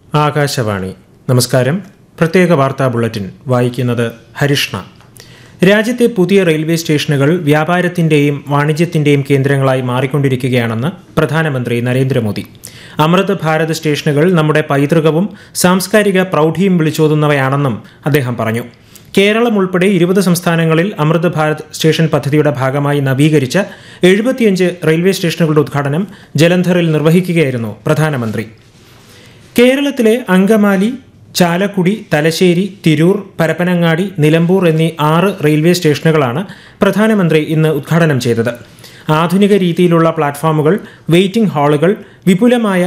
ആകാശവാണി നമസ്കാരം പ്രത്യേക വാർത്താ ബുള്ളറ്റിൻ വായിക്കുന്നത് ഹരിഷ്ണ രാജ്യത്തെ പുതിയ റെയിൽവേ സ്റ്റേഷനുകൾ വ്യാപാരത്തിന്റെയും വാണിജ്യത്തിന്റെയും കേന്ദ്രങ്ങളായി മാറിക്കൊണ്ടിരിക്കുകയാണെന്ന് പ്രധാനമന്ത്രി നരേന്ദ്രമോദി അമൃത് ഭാരത് സ്റ്റേഷനുകൾ നമ്മുടെ പൈതൃകവും സാംസ്കാരിക പ്രൗഢിയും വിളിച്ചോതുന്നവയാണെന്നും അദ്ദേഹം പറഞ്ഞു കേരളം ഉൾപ്പെടെ ഇരുപത് സംസ്ഥാനങ്ങളിൽ അമൃത് ഭാരത് സ്റ്റേഷൻ പദ്ധതിയുടെ ഭാഗമായി നവീകരിച്ച എഴുപത്തിയഞ്ച് റെയിൽവേ സ്റ്റേഷനുകളുടെ ഉദ്ഘാടനം ജലന്ധറിൽ നിർവഹിക്കുകയായിരുന്നു പ്രധാനമന്ത്രി കേരളത്തിലെ അങ്കമാലി ചാലക്കുടി തലശ്ശേരി തിരൂർ പരപ്പനങ്ങാടി നിലമ്പൂർ എന്നീ ആറ് റെയിൽവേ സ്റ്റേഷനുകളാണ് പ്രധാനമന്ത്രി ഇന്ന് ഉദ്ഘാടനം ചെയ്തത് ആധുനിക രീതിയിലുള്ള പ്ലാറ്റ്ഫോമുകൾ വെയിറ്റിംഗ് ഹാളുകൾ വിപുലമായ